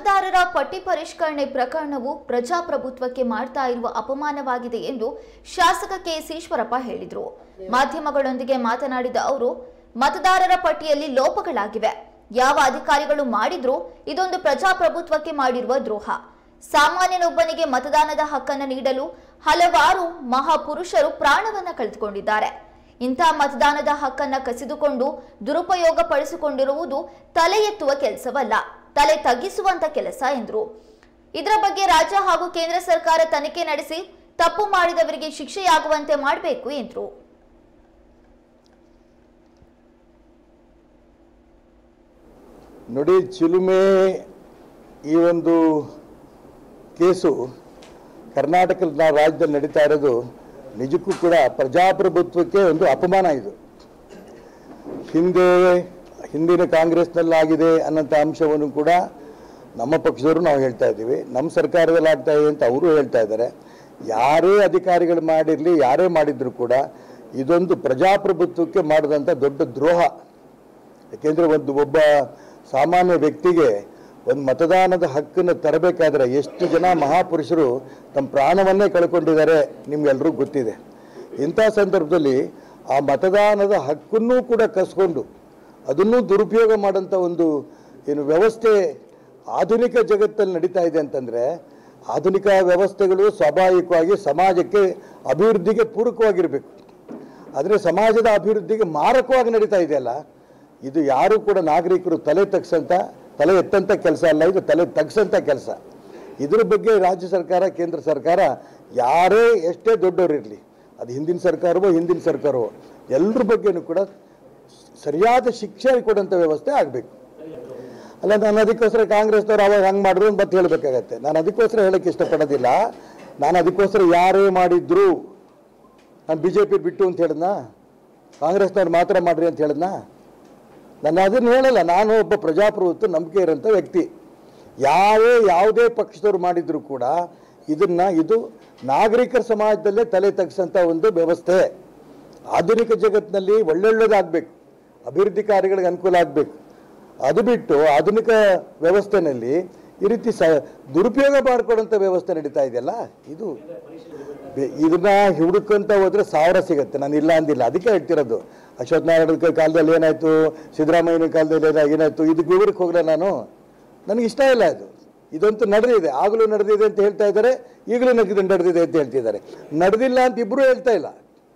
ಮತದಾರರ ಪಟ್ಟಿ ಪರಿಷ್ಕರಣೆ ಪ್ರಕರಣವು ಪ್ರಜಾಪ್ರಭುತ್ವಕ್ಕೆ ಮಾಡ್ತಾ ಇರುವ ಅಪಮಾನವಾಗಿದೆ ಎಂದು ಶಾಸಕ ಕೆಎಸ್ ಈಶ್ವರಪ್ಪ ಹೇಳಿದರು ಮಾಧ್ಯಮಗಳೊಂದಿಗೆ ಮಾತನಾಡಿದ ಅವರು ಮತದಾರರ ಪಟ್ಟಿಯಲ್ಲಿ ಲೋಪಗಳಾಗಿವೆ ಯಾವ ಅಧಿಕಾರಿಗಳು ಮಾಡಿದ್ರೂ ಇದೊಂದು ಪ್ರಜಾಪ್ರಭುತ್ವಕ್ಕೆ ಮಾಡಿರುವ ದ್ರೋಹ ಸಾಮಾನ್ಯನೊಬ್ಬನಿಗೆ ಮತದಾನದ ಹಕ್ಕನ್ನು ನೀಡಲು ಹಲವಾರು ಮಹಾಪುರುಷರು ಪ್ರಾಣವನ್ನ ಕಳೆದುಕೊಂಡಿದ್ದಾರೆ ಇಂಥ ಮತದಾನದ ಹಕ್ಕನ್ನ ಕಸಿದುಕೊಂಡು ದುರುಪಯೋಗ ಪಡಿಸಿಕೊಂಡಿರುವುದು ತಲೆ ಎತ್ತುವ ಕೆಲಸವಲ್ಲ ತಲೆ ತಗ್ಗಿಸುವಂತ ಕೆಲಸ ಎಂದರು ಇದರ ಬಗ್ಗೆ ರಾಜ್ಯ ಹಾಗೂ ಕೇಂದ್ರ ಸರ್ಕಾರ ತನಿಖೆ ನಡೆಸಿ ತಪ್ಪು ಮಾಡಿದವರಿಗೆ ಶಿಕ್ಷೆಯಾಗುವಂತೆ ಮಾಡಬೇಕು ಎಂದರು ನೋಡಿ ಚಿಲುಮೆ ಈ ಒಂದು ಕೇಸು ಕರ್ನಾಟಕದ ರಾಜ್ಯದಲ್ಲಿ ನಡೀತಾ ಇರೋದು ನಿಜಕ್ಕೂ ಕೂಡ ಪ್ರಜಾಪ್ರಭುತ್ವಕ್ಕೆ ಒಂದು ಅಪಮಾನ ಇದು ಹಿಂದೆ ಹಿಂದಿನ ಕಾಂಗ್ರೆಸ್ನಲ್ಲಾಗಿದೆ ಅನ್ನೋಂಥ ಅಂಶವನ್ನು ಕೂಡ ನಮ್ಮ ಪಕ್ಷದವರು ನಾವು ಹೇಳ್ತಾ ಇದ್ದೀವಿ ನಮ್ಮ ಸರ್ಕಾರದಲ್ಲಿ ಆಗ್ತಾ ಇದೆ ಅಂತ ಅವರು ಹೇಳ್ತಾ ಇದ್ದಾರೆ ಯಾರೇ ಅಧಿಕಾರಿಗಳು ಮಾಡಿರಲಿ ಯಾರೇ ಮಾಡಿದ್ರು ಕೂಡ ಇದೊಂದು ಪ್ರಜಾಪ್ರಭುತ್ವಕ್ಕೆ ಮಾಡಿದಂಥ ದೊಡ್ಡ ದ್ರೋಹ ಯಾಕೆಂದರೆ ಒಂದು ಒಬ್ಬ ಸಾಮಾನ್ಯ ವ್ಯಕ್ತಿಗೆ ಒಂದು ಮತದಾನದ ಹಕ್ಕನ್ನು ತರಬೇಕಾದ್ರೆ ಎಷ್ಟು ಜನ ಮಹಾಪುರುಷರು ತಮ್ಮ ಪ್ರಾಣವನ್ನೇ ಕಳ್ಕೊಂಡಿದ್ದಾರೆ ನಿಮ್ಗೆಲ್ರಿಗೂ ಗೊತ್ತಿದೆ ಇಂಥ ಸಂದರ್ಭದಲ್ಲಿ ಆ ಮತದಾನದ ಹಕ್ಕನ್ನೂ ಕೂಡ ಕಸ್ಕೊಂಡು ಅದನ್ನೂ ದುರುಪಯೋಗ ಮಾಡೋಂಥ ಒಂದು ಏನು ವ್ಯವಸ್ಥೆ ಆಧುನಿಕ ಜಗತ್ತಲ್ಲಿ ನಡೀತಾ ಇದೆ ಅಂತಂದರೆ ಆಧುನಿಕ ವ್ಯವಸ್ಥೆಗಳು ಸ್ವಾಭಾವಿಕವಾಗಿ ಸಮಾಜಕ್ಕೆ ಅಭಿವೃದ್ಧಿಗೆ ಪೂರಕವಾಗಿರಬೇಕು ಆದರೆ ಸಮಾಜದ ಅಭಿವೃದ್ಧಿಗೆ ಮಾರಕವಾಗಿ ನಡೀತಾ ಇದೆಯಲ್ಲ ಇದು ಯಾರು ಕೂಡ ನಾಗರಿಕರು ತಲೆ ತಗ್ಸಂತ ತಲೆ ಎತ್ತಂತ ಕೆಲಸ ಅಲ್ಲ ಇದು ತಲೆ ತಗ್ಸಂತ ಕೆಲಸ ಇದ್ರ ಬಗ್ಗೆ ರಾಜ್ಯ ಸರ್ಕಾರ ಕೇಂದ್ರ ಸರ್ಕಾರ ಯಾರೇ ಎಷ್ಟೇ ದೊಡ್ಡವರಿರಲಿ ಅದು ಹಿಂದಿನ ಸರ್ಕಾರವೋ ಹಿಂದಿನ ಸರ್ಕಾರವೋ ಎಲ್ಲರ ಬಗ್ಗೆನೂ ಕೂಡ ಸರಿಯಾದ ಶಿಕ್ಷೆ ಕೊಡೋಂಥ ವ್ಯವಸ್ಥೆ ಆಗಬೇಕು ಅಲ್ಲ ನಾನು ಅದಕ್ಕೋಸ್ಕರ ಕಾಂಗ್ರೆಸ್ನವ್ರು ಅವಾಗ ಹಂಗೆ ಮಾಡಿದ್ರು ಅಂತ ಮತ್ತೆ ಹೇಳಬೇಕಾಗತ್ತೆ ನಾನು ಅದಕ್ಕೋಸ್ಕರ ಹೇಳಕ್ಕೆ ಇಷ್ಟಪಡೋದಿಲ್ಲ ನಾನು ಅದಕ್ಕೋಸ್ಕರ ಯಾರೇ ಮಾಡಿದ್ರು ನಾನು ಬಿ ಜೆ ಪಿ ಬಿಟ್ಟು ಅಂತ ಹೇಳಿದ್ನಾ ಕಾಂಗ್ರೆಸ್ನವ್ರು ಮಾತ್ರ ಮಾಡ್ರಿ ಅಂತ ಹೇಳಿದ್ನಾ ನಾನು ಅದನ್ನು ಹೇಳಲ್ಲ ನಾನು ಒಬ್ಬ ಪ್ರಜಾಪ್ರಭುತ್ವ ನಂಬಿಕೆ ಇರೋಂಥ ವ್ಯಕ್ತಿ ಯಾರೇ ಯಾವುದೇ ಪಕ್ಷದವ್ರು ಮಾಡಿದ್ರು ಕೂಡ ಇದನ್ನ ಇದು ನಾಗರಿಕರ ಸಮಾಜದಲ್ಲೇ ತಲೆ ತಗ್ಸಂಥ ಒಂದು ವ್ಯವಸ್ಥೆ ಆಧುನಿಕ ಜಗತ್ತಿನಲ್ಲಿ ಒಳ್ಳೊಳ್ಳೇದಾಗಬೇಕು ಅಭಿವೃದ್ಧಿ ಕಾರ್ಯಗಳಿಗೆ ಅನುಕೂಲ ಆಗಬೇಕು ಅದು ಬಿಟ್ಟು ಆಧುನಿಕ ವ್ಯವಸ್ಥೆನಲ್ಲಿ ಈ ರೀತಿ ಸ ದುರುಪಯೋಗ ಮಾಡ್ಕೊಳ್ಳೋಂಥ ವ್ಯವಸ್ಥೆ ನಡೀತಾ ಇದೆಯಲ್ಲ ಇದು ಬೆ- ಇದನ್ನ ಹುಡುಕಂತ ಹೋದ್ರೆ ಸಾವಿರ ಸಿಗುತ್ತೆ ನಾನು ಇಲ್ಲ ಅಂದಿಲ್ಲ ಅದಕ್ಕೆ ಹೇಳ್ತಿರೋದು ಅಶ್ವಥ್ ನಾರಾಯಣ ಕಾಲದಲ್ಲಿ ಏನಾಯ್ತು ಸಿದ್ದರಾಮಯ್ಯನ ಕಾಲದಲ್ಲಿ ಏನ- ಏನಾಯ್ತು ಇದಕ್ಕೆ ವಿವರಕ್ಕೆ ಹೋಗಲ್ಲ ನಾನು ನನಗೆ ಇಷ್ಟ ಇಲ್ಲ ಇದು ಇದಂತೂ ನಡೆದಿದೆ ಆಗಲೂ ನಡೆದಿದೆ ಅಂತ ಹೇಳ್ತಾ ಇದ್ದಾರೆ ಈಗಲೂ ನಗದು ನಡೆದಿದೆ ಅಂತ ಹೇಳ್ತಿದ್ದಾರೆ ನಡೆದಿಲ್ಲ ಅಂತ ಇಬ್ಬರೂ ಹೇಳ್ತಾ ಇಲ್ಲ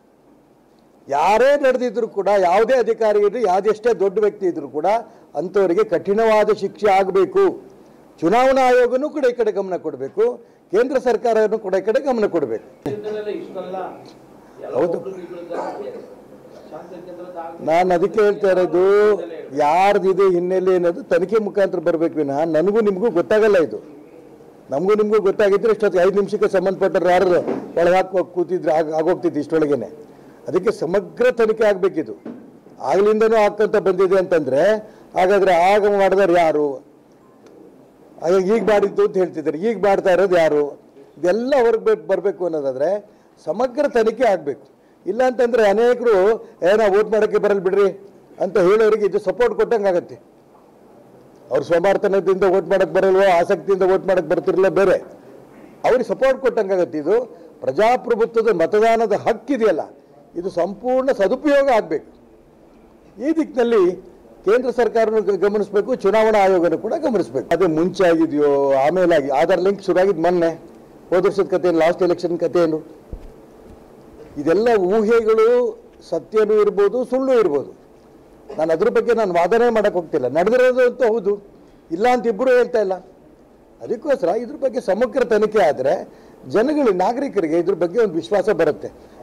ಯಾರೇ ನಡೆದಿದ್ರು ಕೂಡ ಯಾವುದೇ ಅಧಿಕಾರಿ ಇರಲಿ ಯಾವುದೆಷ್ಟೇ ದೊಡ್ಡ ವ್ಯಕ್ತಿ ಇದ್ರು ಕೂಡ ಅಂಥವರಿಗೆ ಕಠಿಣವಾದ ಶಿಕ್ಷೆ ಆಗಬೇಕು ಚುನಾವಣಾ ಆಯೋಗನೂ ಕೂಡ ಈ ಕಡೆ ಗಮನ ಕೊಡಬೇಕು ಕೇಂದ್ರ ಸರ್ಕಾರನೂ ಕೂಡ ಈ ಕಡೆ ಗಮನ ಕೊಡಬೇಕು ಕ್ಷೇತ್ರದಲ್ಲೇ ಇಷ್ಟಲ್ಲ ಎಲ್ಲ ಹೌದು. ಒಬ್ರು ಇಬ್ರು ಶಾಸಕ ಕೇಂದ್ರದ ಆಗ- ನಾನು ಅದಕ್ಕೆ ಹೇಳ್ತಾ ಇರೋದು ಯಾರ್ದಿದೆ ಹಿನ್ನೆಲೆ ಅನ್ನೋದು ತನಿಖೆ ಮುಖಾಂತರ ಬರಬೇಕು ವಿನಃ ನನಗೂ ನಿಮಗೂ ಗೊತ್ತಾಗಲ್ಲ ಇದು ನಮಗೂ ನಿಮಗೂ ಗೊತ್ತಾಗಿದ್ರೆ ಇಷ್ಟೊತ್ತಿಗೆ ಐದು ನಿಮಿಷಕ್ಕೆ ಸಂಬಂಧಪಟ್ಟರು ಯಾರು ಒಳಗೆ ಹಾಕಿ ಕೂತಿದ್ರೆ ಆಗ ಆಗೋಗ್ತಿದ್ದು ಇಷ್ಟೊಳಗೇನೆ ಅದಕ್ಕೆ ಸಮಗ್ರ ತನಿಖೆ ಆಗಬೇಕಿದು ಆಗ್ಲಿಂದನೂ ಆಗ್ತಂತ ಬಂದಿದೆ ಅಂತಂದ್ರೆ ಹಾಗಾದ್ರೆ ಆಗ ಮಾಡಿದವ್ರು ಯಾರು ಆಗ ಈಗ ಮಾಡಿದ್ದು ಅಂತ ಹೇಳ್ತಿದ್ದಾರೆ ಈಗ ಮಾಡ್ತಾ ಇರೋದು ಯಾರು ಇದೆಲ್ಲ ಹೊರಗೆ ಬರಬೇಕು ಅನ್ನೋದಾದ್ರೆ ಸಮಗ್ರ ತನಿಖೆ ಆಗಬೇಕು ಇಲ್ಲ ಅಂತಂದ್ರೆ ಅನೇಕರು ಏನ ವೋಟ್ ಮಾಡೋಕ್ಕೆ ಬರಲ್ಲ ಬಿಡ್ರಿ ಅಂತ ಹೇಳೋರಿಗೆ ಇದು ಸಪೋರ್ಟ್ ಕೊಟ್ಟಂಗೆ ಆಗತ್ತೆ ಅವ್ರು ಸೋಮಾರ್ತನದಿಂದ ವೋಟ್ ಮಾಡಕ್ಕೆ ಬರಲ್ವೋ ಆಸಕ್ತಿಯಿಂದ ವೋಟ್ ಮಾಡಕ್ಕೆ ಬರ್ತಿರಲ್ಲ ಬೇರೆ ಅವ್ರಿಗೆ ಸಪೋರ್ಟ್ ಕೊಟ್ಟಂಗಾಗತ್ತೆ ಇದು ಪ್ರಜಾಪ್ರಭುತ್ವದ ಮತದಾನದ ಹಕ್ಕಿದೆಯಲ್ಲ ಇದು ಸಂಪೂರ್ಣ ಸದುಪಯೋಗ ಆಗಬೇಕು ಈ ದಿಕ್ಕಿನಲ್ಲಿ ಕೇಂದ್ರ ಸರ್ಕಾರನು ಗ- ಗಮನಿಸಬೇಕು ಚುನಾವಣಾ ಆಯೋಗನೂ ಕೂಡ ಗಮನಿಸಬೇಕು ಅದು ಮುಂಚೆ ಆಗಿದೆಯೋ ಆಮೇಲೆ ಆಗಿ ಆಧಾರ್ ಲಿಂಕ್ ಶುರುವಾಗಿದ್ದು ಮೊನ್ನೆ ಹೋದ ವರ್ಷದ ಕತೆ ಏನು ಲಾಸ್ಟ್ ಎಲೆಕ್ಷನ್ ಕತೆ ಏನು ಇದೆಲ್ಲ ಊಹೆಗಳು ಸತ್ಯನೂ ಇರ್ಬೋದು ಸುಳ್ಳು ಇರ್ಬೋದು ನಾನು ಅದ್ರ ಬಗ್ಗೆ ನಾನು ವಾದನೆ ಮಾಡಕ್ಕೆ ಹೋಗ್ತಿಲ್ಲ ನಡೆದಿರೋದು ಅಂತೂ ಹೌದು ಇಲ್ಲ ಅಂತ ಇಬ್ಬರು ಹೇಳ್ತಾ ಇಲ್ಲ ಅದಕ್ಕೋಸ್ಕರ ಇದ್ರ ಬಗ್ಗೆ ಸಮಗ್ರ ತನಿಖೆ ಆದರೆ ಜನಗಳು ನಾಗರಿಕರಿಗೆ ಇದ್ರ ಬಗ್ಗೆ ಒಂದು ವಿಶ್ವಾಸ ಬರುತ್ತೆ